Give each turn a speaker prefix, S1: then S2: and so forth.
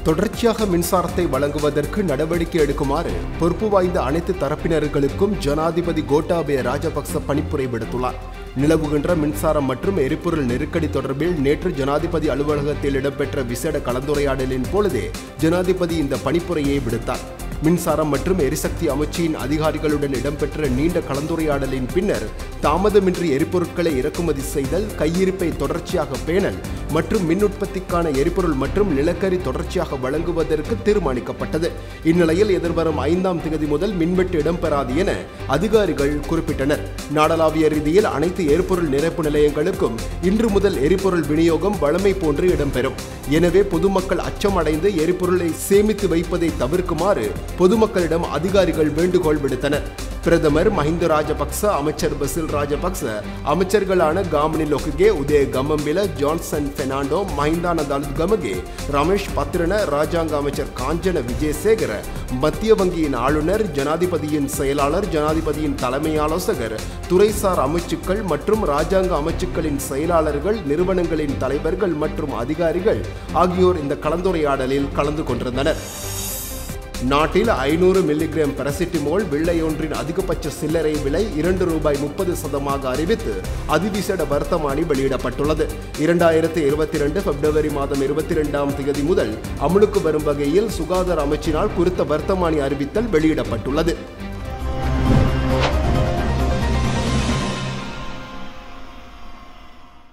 S1: தொடர்ச்சியாக மின்சாரத்தை வழங்குவதற்கு நடவடிக்கை எடுக்குமாறு பொறுப்பு வாய்ந்த அனைத்து தரப்பினர்களுக்கும் ஜனாதிபதி கோட்டாபய ராஜபக்ச பணிப்புரை விடுத்துள்ளார் நிலவுகின்ற மின்சாரம் மற்றும் எரிபொருள் நெருக்கடி தொடர்பில் நேற்று ஜனாதிபதி அலுவலகத்தில் இடம்பெற்ற விசேட கலந்துரையாடலின் பொழுதே ஜனாதிபதி இந்த பணிப்புரையை விடுத்தார் மின்சாரம் மற்றும் எரிசக்தி அமைச்சின் அதிகாரிகளுடன் இடம்பெற்ற நீண்ட கலந்துரையாடலின் பின்னர் தாமதமின்றி எரிபொருட்களை இறக்குமதி செய்தல் கையிருப்பை தொடர்ச்சியாக பேணல் மற்றும் மின் உற்பத்திக்கான எரிபொருள் மற்றும் நிலக்கரி தொடர்ச்சியாக வழங்குவதற்கு தீர்மானிக்கப்பட்டது இந்நிலையில் எதிர்வரும் ஐந்தாம் தேதி முதல் மின்வெட்டு இடம்பெறாது என அதிகாரிகள் குறிப்பிட்டனர் நாடளாவிய ரீதியில் அனைத்து எரிபொருள் நிரப்பு நிலையங்களுக்கும் இன்று முதல் எரிபொருள் விநியோகம் வழமை போன்று இடம்பெறும் எனவே பொதுமக்கள் அச்சமடைந்து எரிபொருளை சேமித்து வைப்பதை தவிர்க்குமாறு பொதுமக்களிடம் அதிகாரிகள் வேண்டுகோள் விடுத்தனர் பிரதமர் மஹிந்த ராஜபக்ச அமைச்சர் பசில் ராஜபக்ச அமைச்சர்களான காமினி லொகுகே உதய கமம்பில ஜான்சன் பெர்னாண்டோ மஹிந்தானந்த கமகே ரமேஷ் பத்ரன ராஜாங்க அமைச்சர் காஞ்சன விஜயசேகர மத்திய வங்கியின் ஆளுநர் ஜனாதிபதியின் செயலாளர் ஜனாதிபதியின் தலைமை ஆலோசகர் துறைசார் அமைச்சுக்கள் மற்றும் ராஜாங்க அமைச்சுக்களின் செயலாளர்கள் நிறுவனங்களின் தலைவர்கள் மற்றும் அதிகாரிகள் ஆகியோர் இந்த கலந்துரையாடலில் கலந்து கொண்டிருந்தனர் நாட்டில் ஐநூறு மில்லிகிராம் பாராசிட்டமோல் வெள்ளையொன்றின் அதிகபட்ச சில்லறை விலை இரண்டு ரூபாய் முப்பது சதமாக அறிவித்து அதிவிசேட வர்த்தமானி வெளியிடப்பட்டுள்ளது இரண்டாயிரத்தி இருபத்தி ரெண்டு பிப்ரவரி மாதம் இருபத்தி இரண்டாம் தேதி முதல் அமலுக்கு வரும் வகையில் சுகாதார அமைச்சினால் குறித்த வர்த்தமானி அறிவித்தல் வெளியிடப்பட்டுள்ளது